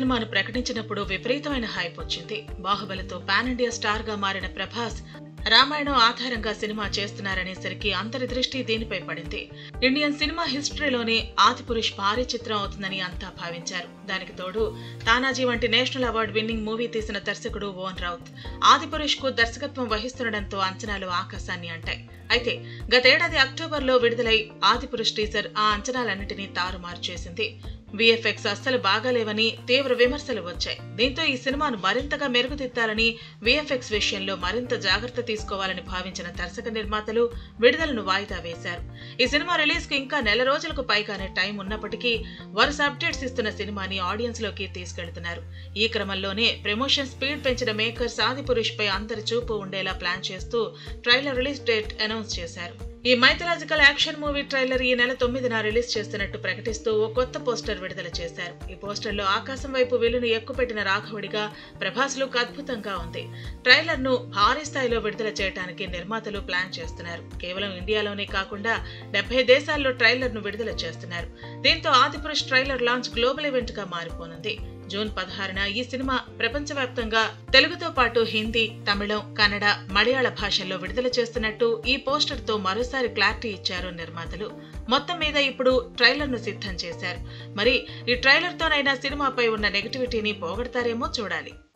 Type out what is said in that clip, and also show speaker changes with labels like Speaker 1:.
Speaker 1: సినిమాను ప్రకటించినప్పుడు విపరీతమైన హైప్ వచ్చింది బాహుబలితో పాన్ ఇండియా స్టార్ గా మారిన ప్రభాస్ రామాయణం ఆధారంగా సినిమా చేస్తున్నారనేసరికి అందరి దృష్టి దీనిపై పడింది ఇండియన్ సినిమా హిస్టరీలోనే ఆదిపురుష్ భారీ చిత్రం అవుతుందని అంతా భావించారు దానికి తోడు తానాజీ వంటి నేషనల్ అవార్డు విన్నింగ్ మూవీ తీసిన దర్శకుడు ఓన్ రౌత్ ఆదిపురుష్ కు దర్శకత్వం వహిస్తుండటంతో అంచనాలు ఆకాశాన్ని అంటాయి అయితే గతేడాది అక్టోబర్లో విడుదలై ఆదిపురుష్ టీజర్ ఆ అంచనాలన్నింటినీ తారుమారు చేసింది విఎఫ్ఎక్స్ అస్సలు బాగాలేవని తీవ్ర విమర్శలు వచ్చాయి దీంతో ఈ సినిమాను మరింతగా మెరుగుదిద్దాలని విఎఫ్ఎక్స్ విషయంలో మరింత జాగ్రత్త తీసుకోవాలని భావించిన దర్శక నిర్మాతలు విడుదలను వాయిదా వేశారు ఈ సినిమా రిలీజ్ కు ఇంకా నెల రోజులకు పైగానే టైం ఉన్నప్పటికీ వరుస అప్డేట్స్ ఇస్తున్న సినిమాని ఆడియన్స్ లోకి తీసుకెళ్తున్నారు ఈ క్రమంలోనే ప్రమోషన్ స్పీడ్ పెంచిన మేకర్స్ ఆది పురుష్ పై అందరి చూపు ఉండేలా ప్లాన్ చేస్తూ ట్రైలర్ రిలీజ్ డేట్ అనౌన్స్ చేశారు ఈ మైథలాజికల్ యాక్షన్ మూవీ ట్రైలర్ ఈ నెల తొమ్మిదిన రిలీజ్ చేస్తున్నట్టు ప్రకటిస్తూ ఓ కొత్త పోస్టర్ విడుదల చేశారు ఈ పోస్టర్ లో ఆకాశం వైపు విల్లును ఎక్కుపెట్టిన రాఘవుడిగా ప్రభాస్ లుక్ అద్భుతంగా ఉంది ట్రైలర్ ను భారీ స్థాయిలో విడుదల చేయడానికి నిర్మాతలు ప్లాన్ చేస్తున్నారు కేవలం ఇండియాలోనే కాకుండా డెబ్బై దేశాల్లో ట్రైలర్ ను విడుదల చేస్తున్నారు దీంతో Adipurush trailer launch global event గా మారిపోనుంది జూన్ పదహారున ఈ సినిమా ప్రపంచవ్యాప్తంగా తెలుగుతో పాటు హిందీ తమిళం కన్నడ మలయాళ భాషల్లో విడుదల చేస్తున్నట్టు ఈ పోస్టర్ తో మరోసారి క్లారిటీ ఇచ్చారు నిర్మాతలు మొత్తం మీద ఇప్పుడు ట్రైలర్ ను సిద్ధం చేశారు మరి ఈ ట్రైలర్ తోనైనా సినిమాపై ఉన్న నెగటివిటీని పోగొడతారేమో చూడాలి